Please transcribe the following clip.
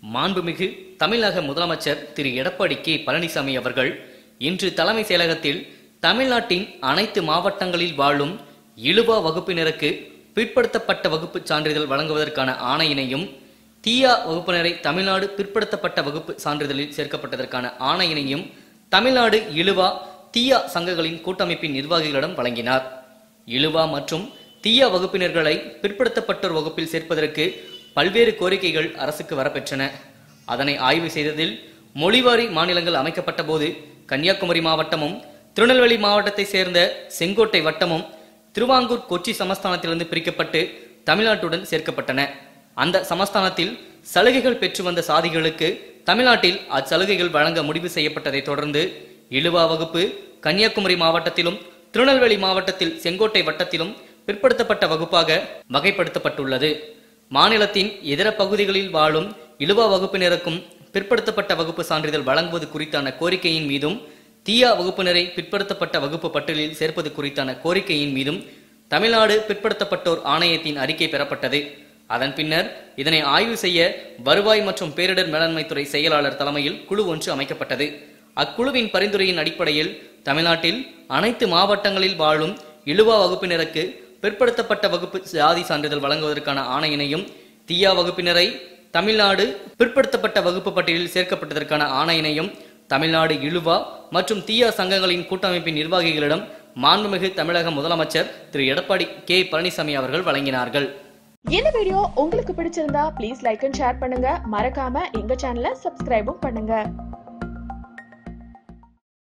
மாண்புமிகு தமிழக முதலமைச்சர் திரு எடப்பாடி கே பழனிசாமி அவர்கள் இன்று தலைமை செயலகத்தில் தமிழ்நாட்டின் அனைத்து மாவட்டங்களில் வாழும் இழுவா வகுப்பினருக்கு பிற்படுத்தப்பட்ட வகுப்பு சான்றிதழ் வழங்குவதற்கான ஆணையினையும் தீயா வகுப்பினரை தமிழ்நாடு பிற்படுத்தப்பட்ட வகுப்பு சான்றிதழில் சேர்க்கப்பட்டதற்கான ஆணையினையும் தமிழ்நாடு இழுவா தீயா சங்கங்களின் கூட்டமைப்பின் நிர்வாகிகளிடம் வழங்கினார் இழுவா மற்றும் தீயா வகுப்பினர்களை பிற்படுத்தப்பட்டோர் வகுப்பில் சேர்ப்பதற்கு பல்வேறு கோரிக்கைகள் அரசுக்கு வரப்பெற்றன அதனை ஆய்வு செய்ததில் மொழிவாரி மாநிலங்கள் அமைக்கப்பட்ட போது கன்னியாகுமரி மாவட்டமும் திருநெல்வேலி மாவட்டத்தை சேர்ந்த செங்கோட்டை வட்டமும் திருவாங்கூர் கொச்சி சமஸ்தானத்திலிருந்து பிரிக்கப்பட்டு தமிழ்நாட்டுடன் சேர்க்கப்பட்டன அந்த சமஸ்தானத்தில் சலுகைகள் பெற்று வந்த சாதிகளுக்கு தமிழ்நாட்டில் அச்சலுகைகள் வழங்க முடிவு செய்யப்பட்டதைத் தொடர்ந்து இழுவா வகுப்பு கன்னியாகுமரி மாவட்டத்திலும் திருநெல்வேலி மாவட்டத்தில் செங்கோட்டை வட்டத்திலும் பிற்படுத்தப்பட்ட வகுப்பாக வகைப்படுத்தப்பட்டுள்ளது மாநிலத்தின் இதர பகுதிகளில் வாழும் இழுவா வகுப்பினருக்கும் பிற்படுத்தப்பட்ட வகுப்பு சான்றிதழ் வழங்குவது குறித்தான கோரிக்கையின் மீதும் தீயா வகுப்பினரை பிற்படுத்தப்பட்ட வகுப்பு பட்டியலில் சேர்ப்பது குறித்தான கோரிக்கையின் மீதும் தமிழ்நாடு பிற்படுத்தப்பட்டோர் ஆணையத்தின் அறிக்கை பெறப்பட்டது அதன் பின்னர் இதனை ஆய்வு செய்ய வருவாய் மற்றும் பேரிடர் மேலாண்மை துறை செயலாளர் தலைமையில் குழு ஒன்று அமைக்கப்பட்டது அக்குழுவின் பரிந்துரையின் அடிப்படையில் தமிழ்நாட்டில் அனைத்து மாவட்டங்களில் வாழும் இழுவா வகுப்பினருக்கு பிற்படுத்தப்பட்ட வகுப்பு ஜாதி சான்றிதழ் வழங்குவதற்கான ஆணையினையும் தீயா வகுப்பினரை தமிழ்நாடு பிற்படுத்தப்பட்ட வகுப்பு பட்டியலில் சேர்க்கப்பட்டதற்கான ஆணையினையும் தமிழ்நாடு இழுவா மற்றும் தீயா சங்கங்களின் கூட்டமைப்பின் நிர்வாகிகளிடம் மாண்புமிகு தமிழக முதலமைச்சர் திரு எடப்பாடி கே பழனிசாமி அவர்கள் வழங்கினார்கள் இந்த வீடியோ உங்களுக்கு பிடிச்சிருந்தா ப்ளீஸ் லைக் அண்ட் ஷேர் பண்ணுங்க மறக்காம எங்க சேனலை சப்ஸ்கிரைபும் பண்ணுங்க